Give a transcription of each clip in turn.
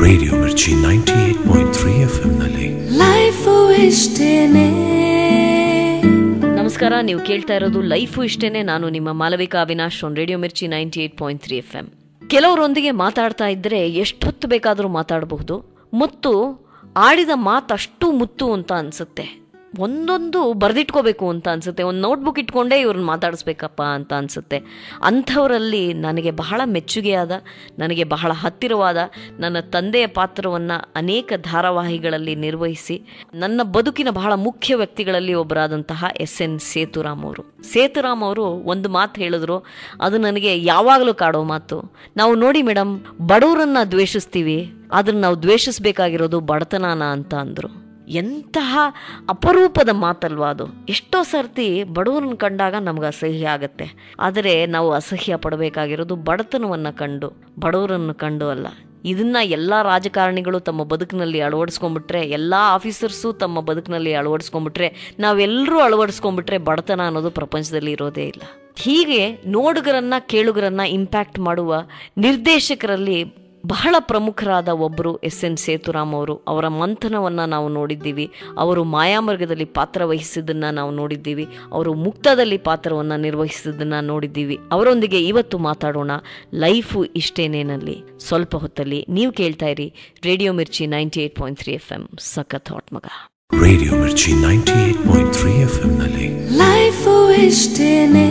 Radio Mirchi ninety eight point three F ನಲ್ಲಿ life ಇಷ್ಟೇನೆ ನಮಸ್ಕಾರ ನೀವು ಕೇಳ್ತಾ ಇರೋದು ಲೈಫು ಇಷ್ಟೇನೆ ನಾನು ನಿಮ್ಮ Malavika Avinash on radio Mirchi ninety eight point three F M ಕೆಲವರೊಂದಿಗೆ ಮಾತಾಡ್ತಾ ಇದ್ದರೆ ಎಷ್ಟೊತ್ತು ಬೇಕಾದರೂ ಮಾತಾಡಬಹುದು ಮತ್ತು ಆಡಿದ ಮಾತಷ್ಟು ಮುತ್ತು ಅಂತ ಅನ್ಸುತ್ತೆ ಒಂದೊಂದು ಬರೆದಿಟ್ಕೋಬೇಕು ಅಂತ ಅನ್ಸುತ್ತೆ ಒಂದು ನೋಟ್ಬುಕ್ ಇಟ್ಕೊಂಡೇ ಇವ್ರನ್ನ ಮಾತಾಡಿಸ್ಬೇಕಪ್ಪ ಅಂತ ಅನ್ಸುತ್ತೆ ಅಂಥವರಲ್ಲಿ ನನಗೆ ಬಹಳ ಮೆಚ್ಚುಗೆಯಾದ ನನಗೆ ಬಹಳ ಹತ್ತಿರವಾದ ನನ್ನ ತಂದೆಯ ಪಾತ್ರವನ್ನು ಅನೇಕ ಧಾರಾವಾಹಿಗಳಲ್ಲಿ ನಿರ್ವಹಿಸಿ ನನ್ನ ಬದುಕಿನ ಬಹಳ ಮುಖ್ಯ ವ್ಯಕ್ತಿಗಳಲ್ಲಿ ಒಬ್ಬರಾದಂತಹ ಎಸ್ ಎನ್ ಸೇತುರಾಮ್ ಅವರು ಸೇತುರಾಮ್ ಅವರು ಒಂದು ಮಾತು ಹೇಳಿದ್ರು ಅದು ನನಗೆ ಯಾವಾಗಲೂ ಕಾಡೋ ಮಾತು ನಾವು ನೋಡಿ ಮೇಡಮ್ ಬಡವರನ್ನ ದ್ವೇಷಿಸ್ತೀವಿ ಆದ್ರೆ ನಾವು ದ್ವೇಷಿಸ್ಬೇಕಾಗಿರೋದು ಬಡತನಾನ ಅಂತ ಅಂದರು ಎಂತಹ ಅಪರೂಪದ ಮಾತಲ್ವಾ ಅದು ಎಷ್ಟೋ ಸರ್ತಿ ಬಡವರನ್ನ ಕಂಡಾಗ ನಮ್ಗೆ ಅಸಹ್ಯ ಆಗುತ್ತೆ ಆದರೆ ನಾವು ಅಸಹ್ಯ ಪಡಬೇಕಾಗಿರೋದು ಬಡತನವನ್ನು ಕಂಡು ಬಡವರನ್ನು ಕಂಡು ಅಲ್ಲ ಇದನ್ನ ಎಲ್ಲ ರಾಜಕಾರಣಿಗಳು ತಮ್ಮ ಬದುಕಿನಲ್ಲಿ ಅಳವಡಿಸ್ಕೊಂಡ್ಬಿಟ್ರೆ ಎಲ್ಲ ಆಫೀಸರ್ಸು ತಮ್ಮ ಬದುಕಿನಲ್ಲಿ ಅಳವಡಿಸ್ಕೊಂಡ್ಬಿಟ್ರೆ ನಾವೆಲ್ಲರೂ ಅಳವಡಿಸ್ಕೊಂಡ್ಬಿಟ್ರೆ ಬಡತನ ಅನ್ನೋದು ಪ್ರಪಂಚದಲ್ಲಿ ಇರೋದೇ ಇಲ್ಲ ಹೀಗೆ ನೋಡುಗರನ್ನ ಕೇಳುಗರನ್ನ ಇಂಪ್ಯಾಕ್ಟ್ ಮಾಡುವ ನಿರ್ದೇಶಕರಲ್ಲಿ ಬಹಳ ಪ್ರಮುಖರಾದ ಒಬ್ಬರು ಎಸ್ ಎನ್ ಸೇತುರಾಮ್ ಅವರು ಅವರ ಮಂಥನವನ್ನು ನಾವು ನೋಡಿದ್ದೀವಿ ಅವರು ಮಾಯಾಮರ್ಗದಲ್ಲಿ ಪಾತ್ರ ವಹಿಸಿದ್ದನ್ನು ನಾವು ನೋಡಿದ್ದೀವಿ ಅವರು ಮುಕ್ತದಲ್ಲಿ ಪಾತ್ರವನ್ನು ನಿರ್ವಹಿಸಿದ್ದನ್ನು ನೋಡಿದ್ದೀವಿ ಅವರೊಂದಿಗೆ ಇವತ್ತು ಮಾತಾಡೋಣ ಲೈಫು ಇಷ್ಟೇನೇನಲ್ಲಿ ಸ್ವಲ್ಪ ಹೊತ್ತಲ್ಲಿ ನೀವು ಕೇಳ್ತಾ ಇರಿ radio Mirchi ninety eight point three F M ಸಖತ್ ಹಾಟ್ ಮಗ radio Mirchi ninety eight point three F ನಲ್ಲಿ ಲೈಫು ಇಷ್ಟೇನೆ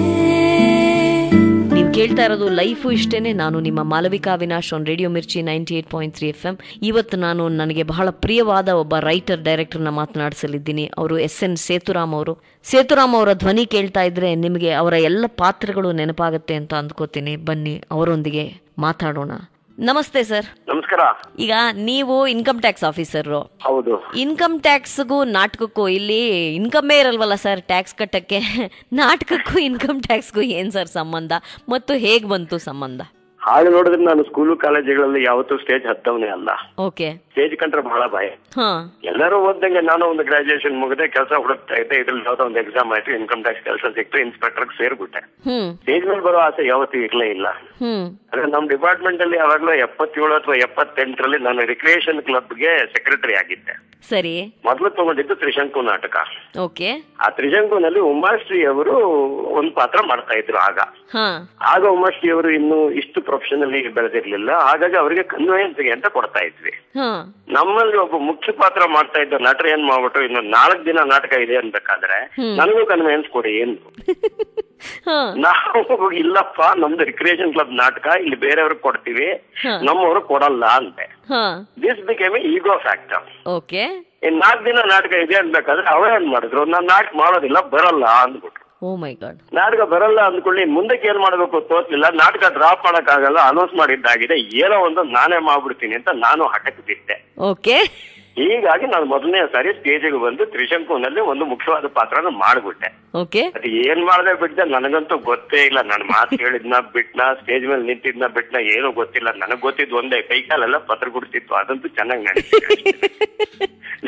ನೀವು ಕೇಳ್ತಾ ಇರೋದು ಲೈಫು ಇಷ್ಟೇನೆ ನಾನು ನಿಮ್ಮ Malavika Avinash on radio Mirchi ninety eight point three F M ಇವತ್ತು ನಾನು ನನಗೆ ಬಹಳ ಪ್ರಿಯವಾದ ಒಬ್ಬ ರೈಟರ್ ಡೈರೆಕ್ಟರ್ನ ಮಾತನಾಡಿಸಲಿದ್ದೀನಿ ಅವರು ಎಸ್ ಎನ್ ಸೇತುರಾಮ್ ಅವರು ಸೇತುರಾಮ್ ಅವರ ಧ್ವನಿ ಕೇಳ್ತಾ ಇದ್ರೆ ನಿಮಗೆ ಅವರ ಎಲ್ಲ ಪಾತ್ರಗಳು ನೆನಪಾಗುತ್ತೆ ಅಂತ ಅಂದ್ಕೋತೀನಿ ಬನ್ನಿ ಅವರೊಂದಿಗೆ ಮಾತಾಡೋಣ ನಮಸ್ತೆ ಸರ್ ನಮಸ್ಕಾರ ಈಗ ನೀವು ಇನ್ಕಮ್ ಟ್ಯಾಕ್ಸ್ ಆಫೀಸರು ಹೌದು ಇನ್ಕಮ್ ಟ್ಯಾಕ್ಸ್ಗೂ ನಾಟಕಕ್ಕೂ ಇಲ್ಲಿ ಇನ್ಕಮ್ಮೇ ಇರಲ್ವಲ್ಲ ಸರ್ ಟ್ಯಾಕ್ಸ್ ಕಟ್ಟಕ್ಕೆ ನಾಟಕಕ್ಕೂ ಇನ್ಕಮ್ ಟ್ಯಾಕ್ಸ್ಗೂ ಏನ್ ಸರ್ ಸಂಬಂಧ ಮತ್ತು ಹೇಗ್ ಬಂತು ಸಂಬಂಧ ಹಾಗೆ ನೋಡಿದ್ರೆ ನಾನು ಸ್ಕೂಲು ಕಾಲೇಜುಗಳಲ್ಲಿ ಯಾವತ್ತೂ ಸ್ಟೇಜ್ ಹತ್ತವನೇ ಅಲ್ಲ ಓಕೆ ಸ್ಟೇಜ್ ಕಂಡ್ರೆ ಬಹಳ ಭಯ ಹಾ ಎಲ್ಲರೂ ಓದ್ದಂಗೆ ನಾನು ಒಂದು ಗ್ರಾಜುಯೇಷನ್ ಮುಗಿದೆ ಕೆಲಸ ಹುಡುಕ್ತಾ ಇದ್ದೆ ಇದ್ರಲ್ಲಿ ಯಾವ್ದೋ ಒಂದು ಎಕ್ಸಾಮ್ ಆಯ್ತು ಇನ್ಕಮ್ ಟ್ಯಾಕ್ಸ್ ಕೆಲಸ ಸಿಕ್ತು ಇನ್ಸ್ಪೆಕ್ಟರ್ ಸೇರ್ಬಿಟ್ಟೆ ಹ್ಮ್ ಸ್ಟೇಜ್ ಮೇಲೆ ಬರೋ ಆಸೆ ಯಾವತ್ತೂ ಇರ್ಲೇ ಇಲ್ಲ ಹ್ಮ್ ಅಂದ್ರೆ ನಮ್ಮ ಡಿಪಾರ್ಟ್ಮೆಂಟ್ ಅಲ್ಲಿ ಯಾವಾಗ್ಲೂ ಎಪ್ಪತ್ತೇಳು ಅಥವಾ ಎಪ್ಪತ್ತೆಂಟರಲ್ಲಿ ನಾನು ರಿಕ್ರಿಯೇಷನ್ ಕ್ಲಬ್ಗೆ ಸೆಕ್ರೆಟರಿ ಆಗಿದ್ದೆ ಸರಿ ಮೊದಲು ತಗೊಂಡಿದ್ದು ತ್ರಿಶಂಕು ನಾಟಕ ಓಕೆ ಆ ತ್ರಿಶಂಕುನಲ್ಲಿ ಉಮಾಶ್ರೀ ಅವರು ಒಂದು ಪಾತ್ರ ಮಾಡ್ತಾ ಇದ್ರು ಆಗ ಹಾ ಆಗ ಉಮಾಶ್ರೀ ಅವರು ಇನ್ನು ಇಷ್ಟು ಪ್ರೊಫೆಷನಲಿ ಬೆಳೆದಿರ್ಲಿಲ್ಲ ಹಾಗಾಗಿ ಅವರಿಗೆ ಕನ್ವೆಯನ್ಸ್ಗೆ ಅಂತ ಕೊಡ್ತಾ ಇದ್ವಿ ಹಾ ನಮ್ಮಲ್ಲಿ ಒಬ್ಬ ಮುಖ್ಯ ಪಾತ್ರ ಮಾಡ್ತಾ ಇದ್ದ ನಟರು ಏನ್ ಮಾಡ್ಬಿಟ್ಟು ಇನ್ನು ನಾಲ್ಕು ದಿನ ನಾಟಕ ಇದೆ ಅನ್ಬೇಕಾದ್ರೆ ನನಗೂ ಕನ್ವೆಯನ್ಸ್ ಕೊಡಿ ಏನು ಹಾ ನಾವು ಇಲ್ಲಪ್ಪ ನಮ್ದು ರಿಕ್ರಿಯೇಷನ್ ಕ್ಲಬ್ ನಾಟಕ ಇಲ್ಲಿ ಬೇರೆಯವ್ರಿಗೆ ಕೊಡ್ತೀವಿ ನಮ್ಮವ್ರು ಕೊಡಲ್ಲ ಅಂತೆ ಹಾ this became ego factor okay ಇನ್ ನಾಲ್ಕು ದಿನ ನಾಟಕ ಇದೆ ಅನ್ಬೇಕಾದ್ರೆ ಅವೇನ್ ಮಾಡಿದ್ರು ನಾನ್ ನಾಟಕ ಮಾಡೋದಿಲ್ಲ ಬರಲ್ಲ ಅಂದ್ಬಿಟ್ರು ಓ ಮೈ ಗಾಡ್ ನಾಟಕ ಬರಲ್ಲ ಅಂದ್ಕೊಳ್ಳಿ ಮುಂದಕ್ಕೆ ಏನ್ ಮಾಡ್ಬೇಕು ತೋರ್ಲಿಲ್ಲ ನಾಟಕ ಡ್ರಾಪ್ ಮಾಡಕ್ಕಾಗಲ್ಲ ಅನೌನ್ಸ್ ಮಾಡಿದ್ದಾಗಿದೆ ಏನೋ ಒಂದು ನಾನೇ ಮಾಡ್ಬಿಡ್ತೀನಿ ಅಂತ ನಾನು ಹಠಕ್ಕೆ ಬಿದ್ದೆ ಓಕೆ ಹೀಗಾಗಿ ನಾನು ಮೊದಲನೇ ಸಾರಿ ಸ್ಟೇಜಿಗೆ ಬಂದು ತ್ರಿಶಂಕುನಲ್ಲಿ ಒಂದು ಮುಖ್ಯವಾದ ಪಾತ್ರನ ಮಾಡ್ಬಿಟ್ಟೆ ಓಕೆ ಅದು ಏನ್ ಮಾಡದೆ ಬಿಟ್ಟೆ ನನಗಂತೂ ಗೊತ್ತೇ ಇಲ್ಲ ನಾನು ಮಾತು ಹೇಳಿದ್ನ ಬಿಟ್ನ ಸ್ಟೇಜ್ ಮೇಲೆ ನಿಂತಿದ್ನ ಬಿಟ್ನ ಏನೂ ಗೊತ್ತಿಲ್ಲ ನನಗ್ ಗೊತ್ತಿದ್ದು ಒಂದೇ ಕೈ ಕಾಲೆಲ್ಲ ಪತ್ರ ಗುಡ್ತಿತ್ತು ಅದಂತೂ ಚೆನ್ನಾಗಿ ನಡೀತಿತ್ತು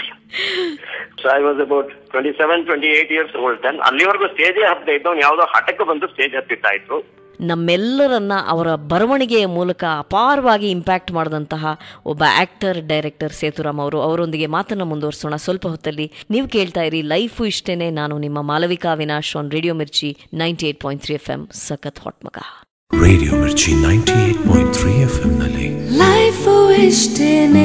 so I was about twenty seven twenty eight years old then ಅಲ್ಲಿವರೆಗೂ ಸ್ಟೇಜೇ ಹತ್ತದ ಇದ್ದವ್ನು ಯಾವ್ದೋ ಹಠಕ್ಕೆ ಬಂದು ಸ್ಟೇಜ್ ಹತ್ತಿತ್ತಾಯ್ತು ನಮ್ಮೆಲ್ಲರನ್ನ ಅವರ ಬರವಣಿಗೆಯ ಮೂಲಕ ಅಪಾರವಾಗಿ ಇಂಪ್ಯಾಕ್ಟ್ ಮಾಡಿದಂತಹ ಒಬ್ಬ ಆಕ್ಟರ್ ಡೈರೆಕ್ಟರ್ ಸೇತುರಾಮ್ ಅವರು ಅವರೊಂದಿಗೆ ಮಾತನ್ನ ಮುಂದುವರಿಸೋಣ ಸ್ವಲ್ಪ ಹೊತ್ತಲ್ಲಿ ನೀವು ಕೇಳ್ತಾ ಇರಿ ಲೈಫು ಇಷ್ಟೇನೆ ನಾನು ನಿಮ್ಮ Malavika Avinash on radio Mirchi ninety eight point three F M ಸಖತ್ ಹಾಟ್ ಮಗ radio Mirchi ninety eight point three F ನಲ್ಲಿ ಲೈಫು ಇಷ್ಟೇನೆ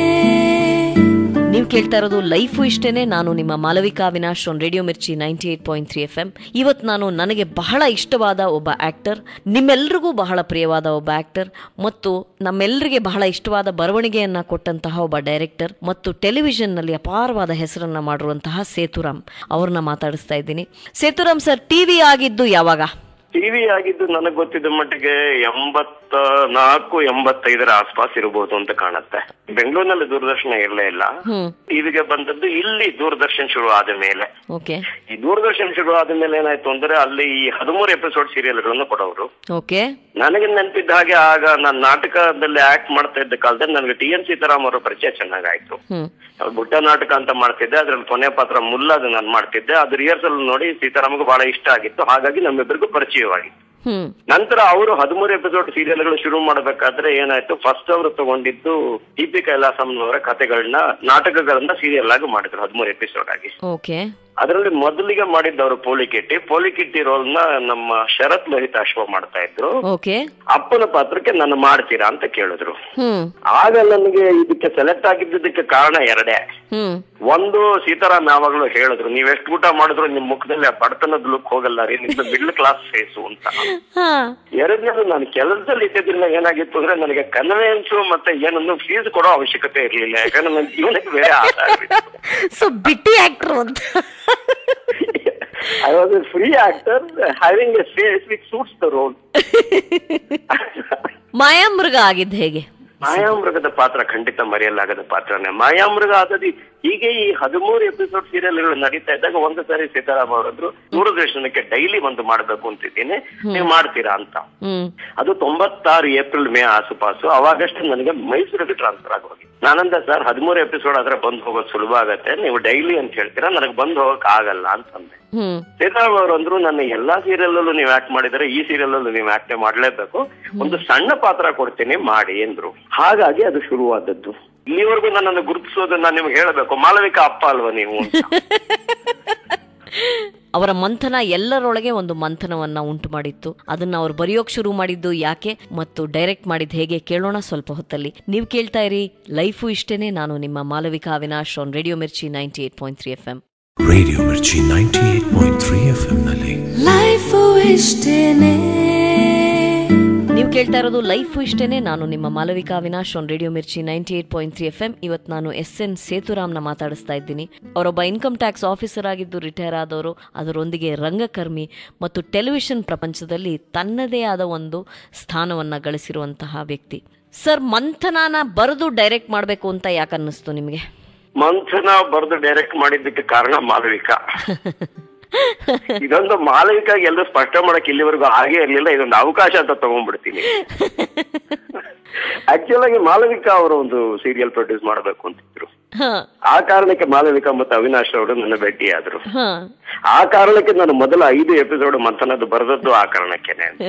ನೀವು ಕೇಳ್ತಾ ಇರೋದು ಲೈಫು ಇಷ್ಟೇನೆ ನಾನು ನಿಮ್ಮ Malavika Avinash on radio Mirchi ninety eight point three F M ಇವತ್ತು ನಾನು ನನಗೆ ಬಹಳ ಇಷ್ಟವಾದ ಒಬ್ಬ ಆಕ್ಟರ್ ನಿಮ್ಮೆಲ್ರಿಗೂ ಬಹಳ ಪ್ರಿಯವಾದ ಒಬ್ಬ ಆಕ್ಟರ್ ಮತ್ತು ನಮ್ಮೆಲ್ಲರಿಗೆ ಬಹಳ ಇಷ್ಟವಾದ ಬರವಣಿಗೆಯನ್ನ ಕೊಟ್ಟಂತಹ ಒಬ್ಬ ಡೈರೆಕ್ಟರ್ ಮತ್ತು ಟೆಲಿವಿಷನ್ನಲ್ಲಿ ಅಪಾರವಾದ ಹೆಸರನ್ನ ಮಾಡಿರುವಂತಹ ಸೇತುರಾಮ್ ಅವ್ರನ್ನ ಮಾತಾಡಿಸ್ತಾ ಇದ್ದೀನಿ ಸೇತುರಾಮ್ ಸರ್ ಟಿವಿ ಆಗಿದ್ದು ಯಾವಾಗ ಟಿವಿ ಆಗಿದ್ದು ನನಗೆ ಗೊತ್ತಿದ್ದ ಮಟ್ಟಿಗೆ ಎಂಬತ್ತ ನಾಲ್ಕು ಎಂಬತ್ತೈದರ ಆಸ್ಪಾಸ್ ಇರಬಹುದು ಅಂತ ಕಾಣುತ್ತೆ ಬೆಂಗಳೂರಿನಲ್ಲಿ ದೂರದರ್ಶನ ಇರಲೇ ಇಲ್ಲ ಹ್ಮ್ ಟಿವಿಗೆ ಬಂದದ್ದು ಇಲ್ಲಿ ದೂರದರ್ಶನ ಶುರು ಆದ ಮೇಲೆ ಓಕೆ ಈ ದೂರದರ್ಶನ ಶುರು ಆದ ಮೇಲೆ ಏನಾಯ್ತು ಅಂದ್ರೆ ಅಲ್ಲಿ ಈ ಹದಿಮೂರು ಎಪಿಸೋಡ್ ಸೀರಿಯಲ್ಗಳನ್ನು ಕೊಡೋರು ಓಕೆ ನನಗೆ ನೆನಪಿದ್ದ ಹಾಗೆ ಆಗ ನಾನು ನಾಟಕದಲ್ಲಿ ಆಕ್ಟ್ ಮಾಡ್ತಾ ಇದ್ದ ಕಾಲದಲ್ಲಿ ನನಗೆ ಟಿ ಎನ್ ಸೀತಾರಾಮ್ ಅವರ ಪರಿಚಯ ಚೆನ್ನಾಗಾಯ್ತು ಹ್ಮ್ ಅವ್ರು ಬುಡ್ಡ ನಾಟಕ ಅಂತ ಮಾಡ್ತಿದ್ದೆ ಅದ್ರಲ್ಲಿ ಕೊನೆ ಪಾತ್ರ ಮುಲ್ಲ ಅದು ನಾನು ಮಾಡ್ತಿದ್ದೆ ಅದು ರಿಹರ್ಸಲ್ ನೋಡಿ ಸೀತಾರಾಮ್ಗೆ ಬಹಳ ಇಷ್ಟ ಆಗಿತ್ತು ಹಾಗಾಗಿ ನಮ್ಮಿಬ್ಬರಿಗೂ ಪರಿಚಯವಾಗಿತ್ತು ಹ್ಮ್ ನಂತರ ಅವರು ಹದಿಮೂರು ಎಪಿಸೋಡ್ ಸೀರಿಯಲ್ಗಳು ಶುರು ಮಾಡಬೇಕಾದ್ರೆ ಏನಾಯ್ತು ಫಸ್ಟ್ ಅವರು ತಗೊಂಡಿದ್ದು ಟಿ ಪಿ ಕೈಲಾಸಂನವರ ಕಥೆಗಳನ್ನ ನಾಟಕಗಳನ್ನ ಸೀರಿಯಲ್ ಆಗಿ ಮಾಡಿದ್ರು ಹದಿಮೂರು ಎಪಿಸೋಡ್ ಆಗಿ ಓಕೆ ಅದರಲ್ಲಿ ಮೊದಲಿಗೆ ಮಾಡಿದ್ದವರು ಪೋಲಿಕಿಟ್ಟಿ ಪೋಲಿಕಿಟ್ಟಿ ರೋಲ್ ನ ನಮ್ಮ ಶರತ್ ಲಲಿತ ಅಶ್ವ ಮಾಡ್ತಾ ಇದ್ರು ಓಕೆ ಅಪ್ಪನ ಪಾತ್ರಕ್ಕೆ ನಾನು ಮಾಡ್ತೀರಾ ಅಂತ ಕೇಳಿದ್ರು ಹ್ಮ್ ಆಗ ನನಗೆ ಇದಕ್ಕೆ ಸೆಲೆಕ್ಟ್ ಆಗಿದ್ದಕ್ಕೆ ಕಾರಣ ಎರಡೇ ಹ್ಮ್ ಒಂದು ಸೀತಾರಾಮ್ ಯಾವಾಗ್ಲೂ ಹೇಳಿದ್ರು ನೀವ್ ಎಷ್ಟು ಊಟ ಮಾಡಿದ್ರು ನಿಮ್ ಮುಖದಲ್ಲಿ ಆ ಬಡತನದ ಲುಕ್ ಹೋಗಲ್ಲ ರೀ ನಿಮ್ದು ಮಿಡ್ಲ್ ಕ್ಲಾಸ್ ಫೇಸು ಅಂತ ಹಾ ಎರಡನೇದು ನಾನು ಕೆಲಸದಲ್ಲಿ ಇದ್ದಿದ್ರಿಂದ ಏನಾಗಿತ್ತು ಅಂದ್ರೆ ನನಗೆ ಕನ್ವೆನ್ಸ್ ಮತ್ತೆ ಏನೊಂದು ಫೀಸ್ ಕೊಡೋ ಅವಶ್ಯಕತೆ ಇರ್ಲಿಲ್ಲ ಯಾಕಂದ್ರೆ ನನ್ನ ಜೀವನಕ್ಕೆ ಬೇರೆ ಆಧಾರ ಸೊ ಬಿಟ್ಟಿ ಆಕ್ಟರ್ ಅಂತ I was a free actor having a face which suits the role Mayamruga ಆಗಿದ್ದು ಹೇಗೆ ಮಾಯಾಮೃಗದ ಪಾತ್ರ ಖಂಡಿತ ಮರೆಯಲಾಗದ ಪಾತ್ರನೇ ಮಾಯಾಮೃಗ ಆದದಿ ಹೀಗೆ ಈ ಹದಿಮೂರು ಎಪಿಸೋಡ್ ಸೀರಿಯಲ್ಗಳು ನಡೀತಾ ಇದ್ದಾಗ ಒಂದು ಸಾರಿ ಸೀತಾರಾಮ್ ಅವರದ್ರು ದೂರದರ್ಶನಕ್ಕೆ ಡೈಲಿ ಒಂದು ಮಾಡ್ಬೇಕು ಅಂತಿದ್ದೀನಿ ನೀವು ಮಾಡ್ತೀರಾ ಅಂತ ಹ್ಮ್ ಅದು ತೊಂಬತ್ತಾರು ಏಪ್ರಿಲ್ ಮೇ ಆಸುಪಾಸು ಅವಾಗಷ್ಟೇ ನನಗೆ ಮೈಸೂರಿಗೆ ಟ್ರಾನ್ಸ್ಫರ್ ಆಗಿ ಹೋಗಿ ನಾನಂದ ಸರ್ ಹದಿಮೂರು ಎಪಿಸೋಡ್ ಆದ್ರೆ ಬಂದು ಹೋಗೋದು ಸುಲಭ ಆಗತ್ತೆ ನೀವು ಡೈಲಿ ಅಂತ ಹೇಳ್ತೀರಾ ನನಗೆ ಬಂದು ಹೋಗಕ್ ಆಗಲ್ಲ ಅಂತಂದೆ ಹ್ಮ್ ಸೀತಾರಾಮ್ ಅವರು ಅಂದ್ರು ನನ್ನ ಎಲ್ಲಾ ಸೀರಿಯಲ್ ಅಲ್ಲೂ ನೀವು ಆಕ್ಟ್ ಮಾಡಿದ್ರೆ ಈ ಸೀರಿಯಲ್ ಅಲ್ಲೂ ನೀವು ಆಕ್ಟ್ ಮಾಡಲೇಬೇಕು ಒಂದು ಸಣ್ಣ ಪಾತ್ರ ಕೊಡ್ತೀನಿ ಮಾಡಿ ಎಂದ್ರು ಹಾಗಾಗಿ ಅದು ಶುರುವಾದದ್ದು ಇಲ್ಲಿವರೆಗೂ ನನ್ನನ್ನು ಗುರುತಿಸೋದು ನಾನು ನಿಮ್ಗೆ ಹೇಳಬೇಕು ಮಾಲವಿಕಾ ಅಪ್ಪ ಅಲ್ವಾ ನೀವು ಅಂತ. ಅವರ ಮಂಥನ ಎಲ್ಲರೊಳಗೆ ಒಂದು ಮಂಥನವನ್ನ ಉಂಟು ಮಾಡಿತ್ತು ಅದನ್ನ ಅವ್ರು ಬರೆಯೋಕ್ ಶುರು ಮಾಡಿದ್ದು ಯಾಕೆ ಮತ್ತು ಡೈರೆಕ್ಟ್ ಮಾಡಿದ್ ಹೇಗೆ ಕೇಳೋಣ ಸ್ವಲ್ಪ ಹೊತ್ತಲ್ಲಿ ನೀವು ಕೇಳ್ತಾ ಇರಿ ಲೈಫು ಇಷ್ಟೇನೆ ನಾನು ನಿಮ್ಮ Malavika Avinash on radio Mirchi ninety eight point three F M radio Mirchi ninety eight point three F ಎಂನಲ್ಲಿ ಲೈಫು ಇಷ್ಟೇನೆ ನೀವು ಕೇಳ್ತಾ ಇರೋದು ಲೈಫು ಇಷ್ಟೇನೆ ನಾನು ನಿಮ್ಮ Malavika Avinash on radio Mirchi ninety eight point three F M ಇವತ್ತು ನಾನು ಎಸ್ ಎನ್ ಸೇತುರಾಮ್ನ ಮಾತಾಡಿಸ್ತಾ ಇದ್ದೀನಿ ಅವರೊಬ್ಬ ಇನ್ಕಮ್ ಟ್ಯಾಕ್ಸ್ ಆಫೀಸರ್ ಆಗಿದ್ದು ರಿಟೈರ್ ಆದವರು ಅದರೊಂದಿಗೆ ರಂಗಕರ್ಮಿ ಮತ್ತು ಟೆಲಿವಿಷನ್ ಪ್ರಪಂಚದಲ್ಲಿ ತನ್ನದೇ ಆದ ಒಂದು ಸ್ಥಾನವನ್ನ ಗಳಿಸಿರುವಂತಹ ವ್ಯಕ್ತಿ ಸರ್ ಮಂಥನಾನ ಬರೆದು ಡೈರೆಕ್ಟ್ ಮಾಡಬೇಕು ಅಂತ ಯಾಕೆ ಅನ್ನಿಸ್ತು ನಿಮಗೆ ಮಂಥನ ಬರೆದು ಡೈರೆಕ್ಟ್ ಮಾಡಿದ್ದಕ್ಕೆ ಕಾರಣ ಮಾಲವಿಕಾ ಇದೊಂದು ಮಾಲವಿಕಾಗಿ ಎಲ್ಲರೂ ಸ್ಪಷ್ಟ ಮಾಡಕ್ ಇಲ್ಲಿವರೆಗೂ ಹಾಗೆ ಇರ್ಲಿಲ್ಲ ಇದೊಂದು ಅವಕಾಶ ಅಂತ ತಗೊಂಡ್ಬಿಡ್ತೀನಿ ಆಕ್ಚುಲ್ ಆಗಿ ಮಾಲವಿಕಾ ಅವರು ಒಂದು ಸೀರಿಯಲ್ ಪ್ರೊಡ್ಯೂಸ್ ಮಾಡಬೇಕು ಅಂತಿದ್ರು ಹ ಆ ಕಾರಣಕ್ಕೆ ಮಾಲವಿಕಾ ಮತ್ತು ಅವಿನಾಶ್ ಅವರು ನನ್ನ ಭೇಟಿಯಾದ್ರು ಹ ಆ ಕಾರಣಕ್ಕೆ ನಾನು ಮೊದಲ ಐದು ಎಪಿಸೋಡ್ ಮಂಥನದ್ದು ಬರೆದದ್ದು ಆ ಕಾರಣಕ್ಕೇನೆ ಅಂತ.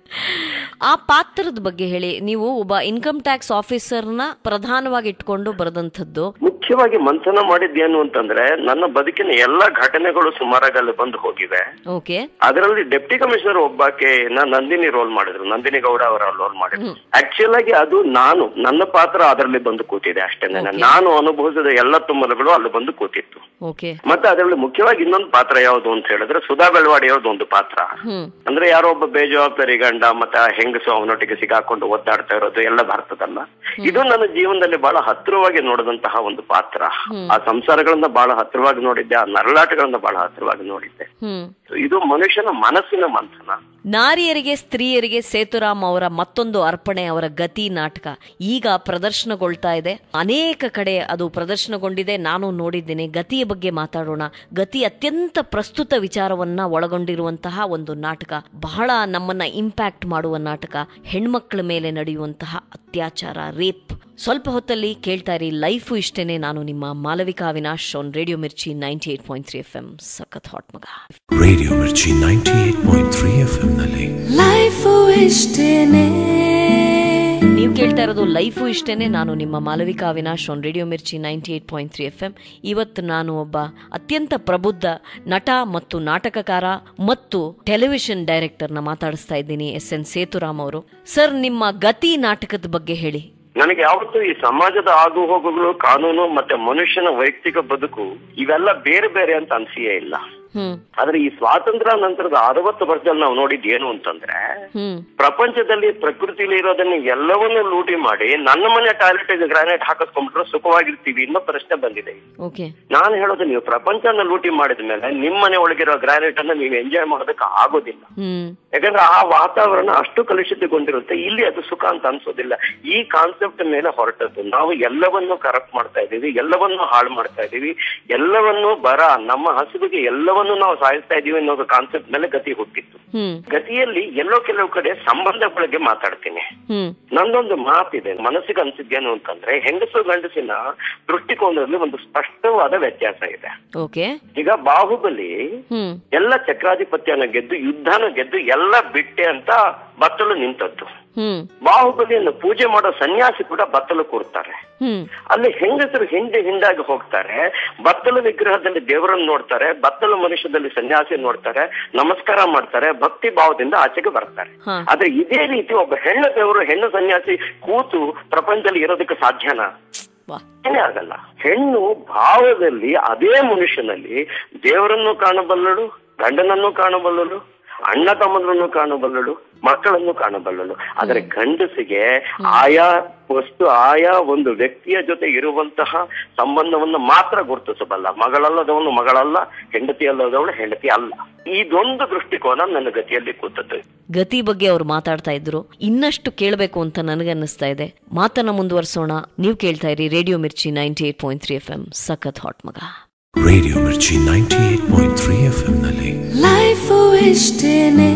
ಆ ಪಾತ್ರದ ಬಗ್ಗೆ ಹೇಳಿ ನೀವು ಒಬ್ಬ ಇನ್ಕಮ್ ಟ್ಯಾಕ್ಸ್ ಆಫೀಸರ್ನ ಪ್ರಧಾನವಾಗಿ ಇಟ್ಕೊಂಡು ಬರೆದಂಥದ್ದು ಮುಖ್ಯವಾಗಿ ಮಂಥನ ಮಾಡಿದ್ದೇನು ಅಂತಂದ್ರೆ ನನ್ನ ಬದುಕಿನ ಎಲ್ಲಾ ಘಟನೆಗಳು ಸುಮಾರಾಗಿ ಅಲ್ಲಿ ಬಂದು ಹೋಗಿವೆ ಓಕೆ ಅದರಲ್ಲಿ ಡೆಪ್ಟಿ ಕಮಿಷನರ್ ಒಬ್ಬಾಕೆ ನಂದಿನಿ ರೋಲ್ ಮಾಡಿದ್ರು ನಂದಿನಿ ಗೌಡ ಅವರ ರೋಲ್ ಮಾಡಿದ್ರು ಆಕ್ಚುಲ್ ಆಗಿ ಅದು ನಾನು ನನ್ನ ಪಾತ್ರ ಅದರಲ್ಲಿ ಬಂದು ಕೂತಿದೆ ಅಷ್ಟೇನೆ ನಾನು ಅನುಭವಿಸಿದ ಎಲ್ಲ ತುಮ್ಮಲುಗಳು ಅಲ್ಲಿ ಬಂದು ಕೂತಿತ್ತು ಓಕೆ ಮತ್ತೆ ಅದರಲ್ಲಿ ಮುಖ್ಯವಾಗಿ ಇನ್ನೊಂದು ಪಾತ್ರ ಯಾವುದು ಅಂತ ಹೇಳಿದ್ರೆ ಸುಧಾ ಬೆಳವಾಡಿ ಅವ್ರದ್ದು ಒಂದು ಪಾತ್ರ ಹ್ಮ್ ಅಂದ್ರೆ ಯಾರೋ ಒಬ್ಬ ಬೇಜವಾಬ್ದಾರಿ ಗಂಡ ಮತ್ತೆ ಆ ಹೆಂಗಸು ಅವನೊಟ್ಟಿಗೆ ಸಿಗಾಕೊಂಡು ಒದ್ದಾಡ್ತಾ ಇರೋದು ಎಲ್ಲ ಬರ್ತದಲ್ಲ ಇದು ನನ್ನ ಜೀವನದಲ್ಲಿ ಬಹಳ ಹತ್ತಿರವಾಗಿ ನೋಡಿದಂತಹ ಒಂದು ಪಾತ್ರ ಆ ಸಂಸಾರಗಳನ್ನ ಬಹಳ ಹತ್ತಿರವಾಗಿ ನೋಡಿದ್ದೆ ಆ ನರಳಾಟಗಳನ್ನ ಬಹಳ ಹತ್ತಿರವಾಗಿ ನೋಡಿದ್ದೆ ಹ್ಮ್ ಇದು ಮನುಷ್ಯನ ಮನಸ್ಸಿನ ಮಂಥನ ನಾರಿಯರಿಗೆ ಸ್ತ್ರೀಯರಿಗೆ ಸೇತುರಾಮ್ ಅವರ ಮತ್ತೊಂದು ಅರ್ಪಣೆ ಅವರ ಗತಿ ನಾಟಕ ಈಗ ಪ್ರದರ್ಶನಗೊಳ್ತಾ ಇದೆ ಅನೇಕ ಕಡೆ ಅದು ಪ್ರದರ್ಶನಗೊಂಡಿದೆ ನಾನು ನೋಡಿದ್ದೇನೆ ಗತಿಯ ಬಗ್ಗೆ ಮಾತಾಡೋಣ ಗತಿ ಅತ್ಯಂತ ಪ್ರಸ್ತುತ ವಿಚಾರವನ್ನ ಒಳಗೊಂಡಿರುವಂತಹ ಒಂದು ನಾಟಕ ಬಹಳ ನಮ್ಮನ್ನ ಇಂಪ್ಯಾಕ್ಟ್ ಮಾಡುವ ನಾಟಕ ಹೆಣ್ಮಕ್ಳ ಮೇಲೆ ನಡೆಯುವಂತಹ ಅತ್ಯಾಚಾರ ರೇಪ್ ಸ್ವಲ್ಪ ಹೊತ್ತಲ್ಲಿ ಕೇಳ್ತಾ ಇರಿ ಲೈಫು ಇಷ್ಟೇನೆ ನಾನು ನಿಮ್ಮ Malavika Avinash on radio Mirchi ninety eight point three F M ಸಖತ್ ಹಾಟ್ ಮಗ radio Mirchi ninety eight point three F ಎಂನಲ್ಲಿ ಲೈಫು ಇಷ್ಟೇನೆ ನೀವು ಕೇಳ್ತಾ ಇರೋದು ಲೈಫು ಇಷ್ಟೇನೆ ನಾನು ನಿಮ್ಮ Malavika Avinash on radio Mirchi ninety eight point three F M ಇವತ್ತು ನಾನು ಒಬ್ಬ ಅತ್ಯಂತ ಪ್ರಬುದ್ಧ ನಟ ಮತ್ತು ನಾಟಕಕಾರ ಮತ್ತು ಟೆಲಿವಿಷನ್ ಡೈರೆಕ್ಟರ್ನ ಮಾತಾಡಿಸ್ತಾ ಇದ್ದೀನಿ ಎಸ್ ಎನ್ ಸೇತುರಾಮ್ ಅವರು ಸರ್ ನಿಮ್ಮ ಗತಿ ನಾಟಕದ ಬಗ್ಗೆ ಹೇಳಿ ನನಗೆ ಯಾವತ್ತೂ ಈ ಸಮಾಜದ ಆಗು ಹೋಗುಗಳು ಕಾನೂನು ಮತ್ತೆ ಮನುಷ್ಯನ ವೈಯಕ್ತಿಕ ಬದುಕು ಇವೆಲ್ಲ ಬೇರೆ ಬೇರೆ ಅಂತ ಅನ್ಸಿಯೇ ಇಲ್ಲ ಹ್ಮ್ ಆದ್ರೆ ಈ ಸ್ವಾತಂತ್ರ್ಯ ನಂತರದ ಅರವತ್ತು ವರ್ಷದಲ್ಲಿ ನಾವು ನೋಡಿದ್ ಏನು ಅಂತಂದ್ರೆ ಹ್ಮ್ ಪ್ರಪಂಚದಲ್ಲಿ ಪ್ರಕೃತಿಲಿ ಇರೋದನ್ನ ಎಲ್ಲವನ್ನೂ ಲೂಟಿ ಮಾಡಿ ನನ್ನ ಮನೆ ಟಾಯ್ಲೆಟ್ ಗ್ರಾನೈಟ್ ಹಾಕಿಸ್ಕೊಂಡ್ಬಿಟ್ರೆ ಸುಖವಾಗಿರ್ತೀವಿ ಅನ್ನೋ ಪ್ರಶ್ನೆ ಬಂದಿದೆ ಓಕೆ ನಾನು ಹೇಳೋದು ನೀವು ಪ್ರಪಂಚನ ಲೂಟಿ ಮಾಡಿದ ಮೇಲೆ ನಿಮ್ಮ ಮನೆ ಒಳಗಿರೋ ಗ್ರಾನೈಟ್ ಅನ್ನ ನೀವು ಎಂಜಾಯ್ ಮಾಡೋದಕ್ಕೆ ಆಗೋದಿಲ್ಲ ಹ್ಮ್ ಯಾಕಂದ್ರೆ ಆ ವಾತಾವರಣ ಅಷ್ಟು ಕಲುಷಿತಗೊಂಡಿರುತ್ತೆ ಇಲ್ಲಿ ಅದು ಸುಖ ಅಂತ ಅನ್ಸೋದಿಲ್ಲ ಈ ಕಾನ್ಸೆಪ್ಟ್ ಮೇಲೆ ಹೊರಟದ್ದು ನಾವು ಎಲ್ಲವನ್ನೂ ಕರಪ್ಟ್ ಮಾಡ್ತಾ ಇದೀವಿ ಎಲ್ಲವನ್ನೂ ಹಾಳು ಮಾಡ್ತಾ ಇದೀವಿ ಎಲ್ಲವನ್ನೂ ಬರ ನಮ್ಮ ಹಸಿವಿಗೆ ಎಲ್ಲವನ್ನೂ ಎಲ್ಲವನ್ನು ನಾವು ಸಾಧಿಸ್ತಾ ಇದೀವಿ ಅನ್ನೋ ಕಾನ್ಸೆಪ್ಟ್ ಮೇಲೆ ಗತಿ ಹುಟ್ಟಿತ್ತು ಹ್ಮ್ ಗತಿಯಲ್ಲಿ ಎಲ್ಲೋ ಕೆಲವು ಕಡೆ ಸಂಬಂಧಗಳಿಗೆ ಮಾತಾಡ್ತೀನಿ ಹ್ಮ್ ನಂದೊಂದು ಮಾತಿದೆ ಮನಸ್ಸಿಗೆ ಅನ್ಸಿದ್ದೇನು ಅಂತಂದ್ರೆ ಹೆಂಗಸು ಗಂಡಸಿನ ದೃಷ್ಟಿಕೋನದಲ್ಲಿ ಒಂದು ಸ್ಪಷ್ಟವಾದ ವ್ಯತ್ಯಾಸ ಇದೆ ಓಕೆ ಈಗ ಬಾಹುಬಲಿ ಹ್ಮ್ ಎಲ್ಲ ಚಕ್ರಾಧಿಪತ್ಯನ ಗೆದ್ದು ಯುದ್ಧನ ಗೆದ್ದು ಎಲ್ಲ ಬಿಟ್ಟೆ ಅಂತ ಬತ್ತಲು ನಿಂತದ್ದು ಹ್ಮ್ ಬಾಹುಬಲಿಯನ್ನು ಪೂಜೆ ಮಾಡೋ ಸನ್ಯಾಸಿ ಕೂಡ ಬತ್ತಲು ಕೂರ್ತಾರೆ ಹ್ಮ್ ಅಲ್ಲಿ ಹೆಂಗಸರು ಹಿಂದೆ ಹಿಂದಾಗಿ ಹೋಗ್ತಾರೆ ಬತ್ತಲ ವಿಗ್ರಹದಲ್ಲಿ ದೇವರನ್ನು ನೋಡ್ತಾರೆ ಬತ್ತಲ ಮನುಷ್ಯದಲ್ಲಿ ಸನ್ಯಾಸಿ ನೋಡ್ತಾರೆ ನಮಸ್ಕಾರ ಮಾಡ್ತಾರೆ ಭಕ್ತಿ ಭಾವದಿಂದ ಆಚೆಗೆ ಬರ್ತಾರೆ ಹಾ. ಆದ್ರೆ ಇದೇ ರೀತಿ ಒಬ್ಬ ಹೆಣ್ಣು ದೇವರು ಹೆಣ್ಣು ಸನ್ಯಾಸಿ ಕೂತು ಪ್ರಪಂಚದಲ್ಲಿ ಇರೋದಕ್ಕೆ ಸಾಧ್ಯನಾ ವಾ ಏನೇ ಆಗಲ್ಲ ಹೆಣ್ಣು ಭಾವದಲ್ಲಿ ಅದೇ ಮನುಷ್ಯನಲ್ಲಿ ದೇವರನ್ನು ಕಾಣಬಲ್ಲಳು ಗಂಡನನ್ನು ಕಾಣಬಲ್ಲಳು ಅಣ್ಣ ತಮ್ಮನನ್ನು ಕಾಣಬಲ್ಲಳು ಮಕ್ಕಳನ್ನು ಕಾಣಬಲ್ಲಳು ಆದ್ರೆ ಗಂಡಸಿಗೆ ಆಯಾ ವಸ್ತು ಆಯಾ ಒಂದು ವ್ಯಕ್ತಿಯ ಜೊತೆ ಇರುವಂತಹ ಸಂಬಂಧವನ್ನು ಮಾತ್ರ ಗುರುತಿಸಬಲ್ಲ ಮಗಳಲ್ಲದವನು ಮಗಳಲ್ಲ ಹೆಂಡತಿ ಅಲ್ಲದವಳು ಹೆಂಡತಿ ಅಲ್ಲ ಇದೊಂದು ದೃಷ್ಟಿಕೋನ ನನ್ನ ಗತಿಯಲ್ಲಿ ಕೂತದ್ದು ಗತಿ ಬಗ್ಗೆ ಅವ್ರು ಮಾತಾಡ್ತಾ ಇದ್ರು ಇನ್ನಷ್ಟು ಕೇಳಬೇಕು ಅಂತ ನನಗನ್ನಿಸ್ತಾ ಇದೆ ಮಾತನ್ನ ಮುಂದುವರಿಸೋಣ ನೀವು ಕೇಳ್ತಾ ಇರಿ radio Mirchi ninety eight point three F M ಸಖತ್ ಹಾಟ್ ಮಗ radio Mirchi ninety eight point three F ನಲ್ಲಿ ಲೈಫು ಇಷ್ಟೇನೆ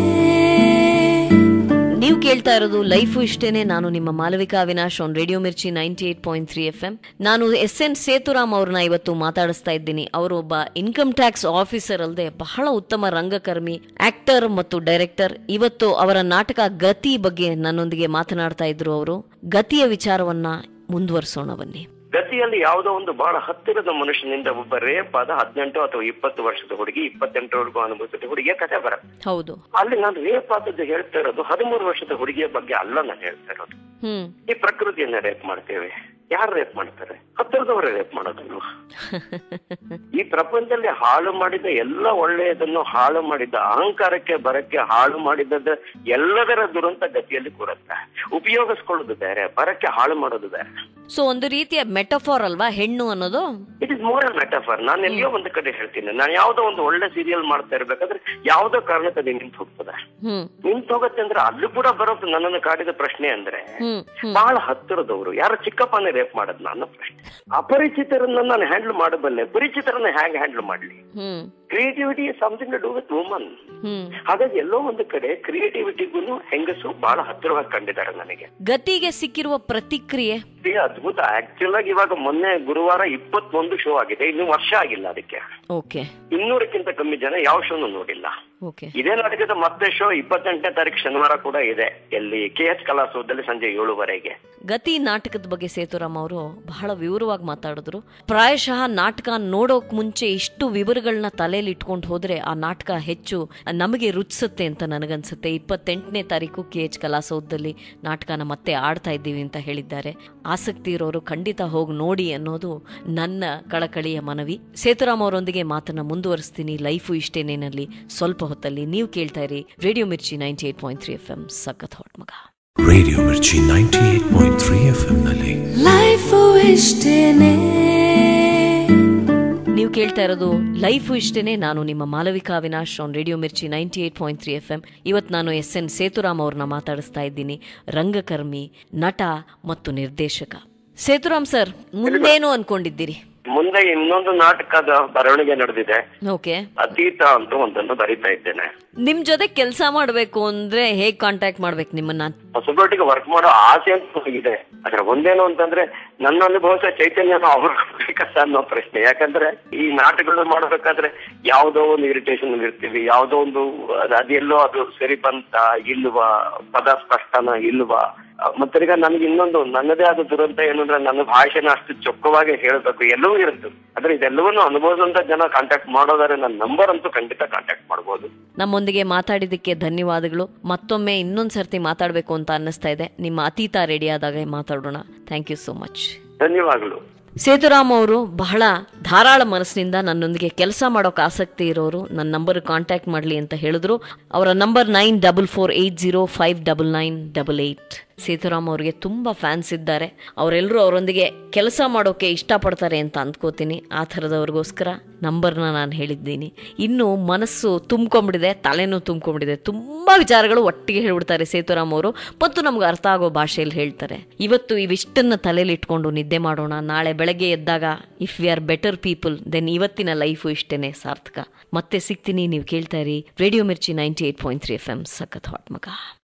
ನೀವು ಕೇಳ್ತಾ ಇರೋದು ಲೈಫು ಇಷ್ಟೇನೆ ನಾನು ನಿಮ್ಮ Malavika Avinash on radio Mirchi ninety eight point three F M ನಾನು ಎಸ್ ಎನ್ ಸೇತುರಾಮ್ ಅವ್ರನ್ನ ಇವತ್ತು ಮಾತಾಡಿಸ್ತಾ ಇದ್ದೀನಿ ಅವರು ಒಬ್ಬ ಇನ್ಕಮ್ ಟ್ಯಾಕ್ಸ್ ಆಫೀಸರ್ ಅಲ್ಲದೆ ಬಹಳ ಉತ್ತಮ ರಂಗಕರ್ಮಿ ಆಕ್ಟರ್ ಮತ್ತು ಡೈರೆಕ್ಟರ್ ಇವತ್ತು ಅವರ ನಾಟಕ ಗತಿ ಬಗ್ಗೆ ನನ್ನೊಂದಿಗೆ ಮಾತನಾಡ್ತಾ ಇದ್ರು ಅವರು ಗತಿಯ ವಿಚಾರವನ್ನ ಮುಂದುವರಿಸೋಣ ಬನ್ನಿ ಗತಿಯಲ್ಲಿ ಯಾವುದೋ ಒಂದು ಬಹಳ ಹತ್ತಿರದ ಮನುಷ್ಯನಿಂದ ಒಬ್ಬ ರೇಪ್ ಆದ ಹದಿನೆಂಟು ಅಥವಾ ಇಪ್ಪತ್ತು ವರ್ಷದ ಹುಡುಗಿ ಇಪ್ಪತ್ತೆಂಟರವರೆಗೂ ಅನುಭವಿಸಿದ ಹುಡುಗಿಯ ಕಥೆ ಬರುತ್ತೆ ಹೌದು ಅಲ್ಲಿ ನಾನು ರೇಪ್ ಆದದ್ದು ಹೇಳ್ತಾ ಇರೋದು ಹದಿಮೂರು ವರ್ಷದ ಹುಡುಗಿಯ ಬಗ್ಗೆ ಅಲ್ಲ ನಾನು ಹೇಳ್ತಾ ಇರೋದು ಹ್ಮ್ ಈ ಪ್ರಕೃತಿಯನ್ನ ರೇಪ್ ಮಾಡ್ತೇವೆ ಯಾರು ರೇಪ್ ಮಾಡ್ತಾರೆ ಹತ್ತಿರದವರೇ ರೇಪ್ ಮಾಡೋದಲ್ವಾ ಈ ಪ್ರಪಂಚದಲ್ಲಿ ಹಾಳು ಮಾಡಿದ ಎಲ್ಲ ಒಳ್ಳೆಯದನ್ನು ಹಾಳು ಮಾಡಿದ ಅಹಂಕಾರಕ್ಕೆ ಬರಕ್ಕೆ ಹಾಳು ಮಾಡಿದ ಎಲ್ಲದರ ದುರಂತ ಗತಿಯಲ್ಲಿ ಕೂರುತ್ತೆ ಉಪಯೋಗಿಸ್ಕೊಳ್ಳೋದು ಬೇರೆ ಬರಕ್ಕೆ ಹಾಳು ಮಾಡೋದು ಬೇರೆ ಸೊ ಒಂದು ರೀತಿಯ ಮೆಟಫಾರ್ ಅಲ್ವಾ ಹೆಣ್ಣು ಅನ್ನೋದು ಇಟ್ ಇಸ್ ಮೋರ್ ಮೆಟಫರ್ ನಾನು ಎಲ್ಲಿಯೋ ಒಂದು ಕಡೆ ಹೇಳ್ತೀನಿ ನಾನು ಯಾವ್ದೋ ಒಂದು ಒಳ್ಳೆ ಸೀರಿಯಲ್ ಮಾಡ್ತಾ ಇರ್ಬೇಕಾದ್ರೆ ಯಾವ್ದೋ ಕಾರಣಕ್ಕೆ ಅದು ನಿಂತು ಹೋಗ್ತದೆ ಹ್ಮ್ ನಿಂತು ಹೋಗುತ್ತೆ ಅಂದ್ರೆ ಅಲ್ಲೂ ಕೂಡ ಬರೋ ನನ್ನನ್ನು ಕಾಡಿದ ಪ್ರಶ್ನೆ ಅಂದ್ರೆ ಹ್ಮ್ ಹ್ಮ್ ಬಹಳ ಹತ್ತಿರದವರು ಯಾರು ಚಿಕ್ಕಪ್ಪನೇ ರೇಪ್ ಮಾಡೋದ್ ನನ್ನ ಪ್ರಶ್ನೆ ಅಪರಿಚಿತರನ್ನ ನಾನು ಹ್ಯಾಂಡಲ್ ಮಾಡಬಲ್ಲೆ ಪರಿಚಿತರನ್ನ ಹೇಗೆ ಹ್ಯಾಂಡಲ್ ಮಾಡ್ಲಿ hmm creativity something to do with woman hmm ಹಾಗಾಗಿ ಎಲ್ಲೋ ಒಂದು ಕಡೆ ಕ್ರಿಯೇಟಿವಿಟಿಗೂ ಹೆಂಗಸು ಬಹಳ ಹತ್ತಿರವಾಗಿ ಕಂಡಿದ್ದಾರೆ ನನಗೆ ಗತಿಗೆ ಸಿಕ್ಕಿರುವ ಪ್ರತಿಕ್ರಿಯೆ ಇದು ಅದ್ಭುತ ಆಕ್ಚುಲ್ ಆಗಿ ಇವಾಗ ಮೊನ್ನೆ ಗುರುವಾರ ಇಪ್ಪತ್ತೊಂದು ಶೋ ಆಗಿದೆ ಇನ್ನು ವರ್ಷ ಆಗಿಲ್ಲ ಅದಕ್ಕೆ ಓಕೆ ಇನ್ನೂರಕ್ಕಿಂತ ಕಮ್ಮಿ ಜನ ಯಾವ ಶೋನು ನೋಡಿಲ್ಲ ಓಕೆ ಇದೇ ನಾಟಕದ ಮತ್ತೆ ಶೋ ಇಪ್ಪತ್ತೆಂಟನೇ ತಾರೀಕು ಶನಿವಾರ ಕೂಡ ಇದೆ ಎಲ್ಲಿ ಕೆ ಎಚ್ ಕಲಾಸೋದಲ್ಲಿ ಸಂಜೆ ಏಳುವರೆಗೆ ಗತಿ ನಾಟಕದ ಬಗ್ಗೆ ಸೇತುರಾಮ್ ಅವರು ಬಹಳ ವಿವರವಾಗಿ ಮಾತಾಡಿದ್ರು ಪ್ರಾಯಶಃ ನಾಟಕ ನೋಡೋಕ್ ಮುಂಚೆ ಇಷ್ಟು ವಿವರಗಳನ್ನ ತಲೆಯಲ್ಲಿ ಇಟ್ಕೊಂಡು ಹೋದ್ರೆ ಆ ನಾಟಕ ಹೆಚ್ಚು ನಮಗೆ ರುಚಿಸುತ್ತೆ ಅಂತ ನನಗನ್ಸುತ್ತೆ ಇಪ್ಪತ್ತೆಂಟನೇ ತಾರೀಕು ಕೆ ಎಚ್ ಕಲಾಸೌಧದಲ್ಲಿ ನಾಟಕನ ಮತ್ತೆ ಆಡ್ತಾ ಇದ್ದೀವಿ ಅಂತ ಹೇಳಿದ್ದಾರೆ ಆಸಕ್ತಿ ಇರೋರು ಖಂಡಿತ ಹೋಗಿ ನೋಡಿ ಅನ್ನೋದು ನನ್ನ ಕಳಕಳಿಯ ಮನವಿ ಸೇತುರಾಮ್ ಅವರೊಂದಿಗೆ ಮಾತನ್ನ ಮುಂದುವರಿಸ್ತೀನಿ ಲೈಫು ಇಷ್ಟೇನೇನಲ್ಲಿ ಸ್ವಲ್ಪ ಹೊತ್ತಲ್ಲಿ ನೀವು ಕೇಳ್ತಾ ಇರಿ radio Mirchi ninety eight point three F M ಸಖತ್ ಹಾಟ್ ಮಗ radio Mirchi ninety eight point three F ನಲ್ಲಿ ಲೈಫು ಇಷ್ಟೇನೆ ನೀವು ಕೇಳ್ತಾ ಇರೋದು ಲೈಫು ಇಷ್ಟೇನೆ ನಾನು ನಿಮ್ಮ Malavika Avinash on radio Mirchi ninety eight point three F M ಇವತ್ತು ನಾನು ಎಸ್ ಎನ್ ಸೇತುರಾಮ್ ಅವ್ರನ್ನ ಮಾತಾಡಿಸ್ತಾ ಇದ್ದೀನಿ ರಂಗಕರ್ಮಿ ನಟ ಮತ್ತು ನಿರ್ದೇಶಕ ಸೇತುರಾಮ್ ಸರ್ ಮುಂದೇನು ಅನ್ಕೊಂಡಿದ್ದೀರಿ ಮುಂದೆ ಇನ್ನೊಂದು ನಾಟಕದ ಬರವಣಿಗೆ ನಡೆದಿದೆ ಓಕೆ ಅತೀತ ಅಂತ ಒಂದನ್ನು ಬರೀತಾ ಇದ್ದೇನೆ ನಿಮ್ ಜೊತೆ ಕೆಲಸ ಮಾಡಬೇಕು ಅಂದ್ರೆ ಹೇಗ್ ಕಾಂಟ್ಯಾಕ್ಟ್ ಮಾಡ್ಬೇಕು ನಿಮ್ಮನ್ನ ಹೊಸಬರೊಟ್ಟಿಗೆ ವರ್ಕ್ ಮಾಡೋ ಆಸೆ ಅಂತ ಇದೆ ಆದ್ರೆ ಒಂದೇನು ಅಂತಂದ್ರೆ ನನ್ನ ಅನುಭವಿಸ ಚೈತನ್ಯನ ಅವ್ರು ಕೊಡ್ಬೇಕಲ್ಲ ಅನ್ನೋ ಪ್ರಶ್ನೆ ಯಾಕಂದ್ರೆ ಈ ನಾಟಕಗಳು ಮಾಡ್ಬೇಕಾದ್ರೆ ಯಾವ್ದೋ ಒಂದು ಇರಿಟೇಷನ್ ಇರ್ತೀವಿ ಯಾವ್ದೋ ಒಂದು ಅದ್- ಅದೆಲ್ಲೋ ಅದು ಸರಿ ಬಂತ ಇಲ್ವಾ ಪದ ಸ್ಪಷ್ಟನ ಇಲ್ವಾ ಮತ್ತೆ ಈಗ ನನಗೆ ಇನ್ನೊಂದು ನನ್ನದೇ ಆದ ದುರಂತ ಏನಂದ್ರೆ ನನ್ನ ಭಾಷೆನ ಅಷ್ಟು ಚೊಕ್ಕವಾಗಿ ಹೇಳ್ಬೇಕು ಎಲ್ಲವೂ ಇರುತ್ತೆ ಆದ್ರೆ ಇದೆಲ್ಲವನ್ನು ಅನುಭವಿಸುವಂತ ಜನ ಕಾಂಟ್ಯಾಕ್ಟ್ ಮಾಡೋದಾದ್ರೆ ನನ್ನ ನಂಬರ್ ಅಂತೂ ಖಂಡಿತ ಕಾಂಟ್ಯಾಕ್ಟ್ ಮಾಡ್ಬೋದು ನಮ್ಮೊಂದಿಗೆ ಮಾತಾಡಿದ್ದಕ್ಕೆ ಧನ್ಯವಾದಗಳು ಮತ್ತೊಮ್ಮೆ ಇನ್ನೊಂದ್ ಸರ್ತಿ ಮಾತಾಡ್ಬೇಕು ಅಂತ ಅನ್ನಿಸ್ತಾ ಇದೆ ನಿಮ್ಮ ಅತೀತ ರೆಡಿ ಆದಾಗ ಮಾತಾಡೋಣ ಥ್ಯಾಂಕ್ ಯು ಸೋ ಮಚ್ ಧನ್ಯವಾಗಲು ಸೇತುರಾಮ್ ಅವರು ಬಹಳ ಧಾರಾಳ ಮನಸ್ಸಿನಿಂದ ನನ್ನೊಂದಿಗೆ ಕೆಲಸ ಮಾಡೋಕೆ ಆಸಕ್ತಿ ಇರೋರು ನನ್ನ ನಂಬರ್ ಕಾಂಟ್ಯಾಕ್ಟ್ ಮಾಡಲಿ ಅಂತ ಹೇಳಿದ್ರು ಅವರ number nine double four eight zero five double nine double eight Sethuram ಅವರಿಗೆ ತುಂಬ ಫ್ಯಾನ್ಸ್ ಇದ್ದಾರೆ ಅವರೆಲ್ಲರೂ ಅವರೊಂದಿಗೆ ಕೆಲಸ ಮಾಡೋಕೆ ಇಷ್ಟಪಡ್ತಾರೆ ಅಂತ ಅಂದ್ಕೋತೀನಿ ಆ ಥರದವ್ರಿಗೋಸ್ಕರ ನಂಬರ್ನ ನಾನು ಹೇಳಿದ್ದೀನಿ ಇನ್ನು ಮನಸ್ಸು ತುಂಬ್ಕೊಂಬಿಟ್ಟಿದೆ ತಲೆನೂ ತುಂಬ್ಕೊಂಬಿಟ್ಟಿದೆ ತುಂಬ ವಿಚಾರಗಳು ಒಟ್ಟಿಗೆ ಹೇಳ್ಬಿಡ್ತಾರೆ ಸೇತುರಾಮ್ ಅವರು ಮತ್ತು ನಮ್ಗೆ ಅರ್ಥ ಆಗೋ ಭಾಷೆಯಲ್ಲಿ ಹೇಳ್ತಾರೆ ಇವತ್ತು ಇವಿಷ್ಟನ್ನು ತಲೆಯಲ್ಲಿ ಇಟ್ಕೊಂಡು ನಿದ್ದೆ ಮಾಡೋಣ ನಾಳೆ ಬೆಳಗ್ಗೆ ಎದ್ದಾಗ if we are better people then ಇವತ್ತಿನ ಲೈಫು ಇಷ್ಟೇನೆ ಸಾರ್ಥಕ ಮತ್ತೆ ಸಿಗ್ತೀನಿ ನೀವು ಕೇಳ್ತಾ ಇರಿ radio Mirchi ninety eight point three F M ಸಖತ್ ಹಾಟ್ ಮಗ